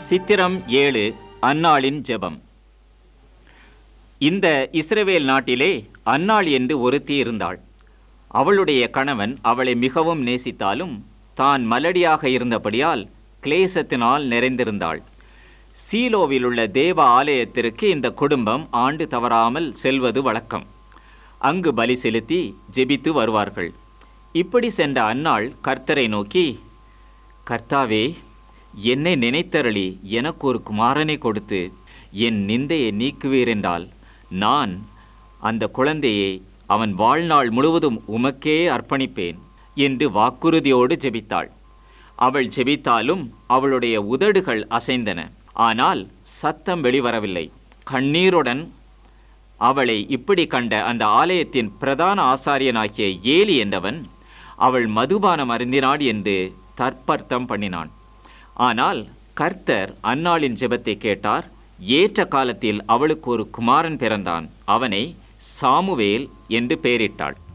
சித்திரம் ஏழு அன்னாளின் ஜெபம் இந்த இஸ்ரவேல் நாட்டிலே அன்னாள் என்று ஒருத்தி இருந்தாள் அவளுடைய கணவன் அவளை மிகவும் நேசித்தாலும் தான் மலடியாக இருந்தபடியால் கிளேசத்தினால் நிறைந்திருந்தாள் சீலோவில் உள்ள தேவ ஆலயத்திற்கு இந்த குடும்பம் ஆண்டு தவறாமல் செல்வது வழக்கம் அங்கு பலி செலுத்தி ஜெபித்து வருவார்கள் இப்படி சென்ற அன்னாள் கர்த்தரை நோக்கி கர்த்தாவே என்னை நினைத்தருளி எனக்கு ஒரு குமாரனை கொடுத்து என் நிந்தையை நீக்குவீர் என்றால் நான் அந்த குழந்தையை அவன் வாழ்நாள் முழுவதும் உமக்கே அர்ப்பணிப்பேன் என்று வாக்குறுதியோடு ஜெபித்தாள் அவள் ஜெபித்தாலும் அவளுடைய உதடுகள் அசைந்தன ஆனால் சத்தம் வெளிவரவில்லை கண்ணீருடன் அவளை இப்படி கண்ட அந்த ஆலயத்தின் பிரதான ஆசாரியனாகிய ஏலி என்றவன் அவள் மதுபானம் அருந்தினாள் என்று தற்பர்த்தம் பண்ணினான் ஆனால் கர்த்தர் அன்னாளின் ஜெபத்தை கேட்டார் ஏற்ற காலத்தில் அவளுக்கு ஒரு குமாரன் பிறந்தான் அவனை சாமுவேல் என்று பெயரிட்டாள்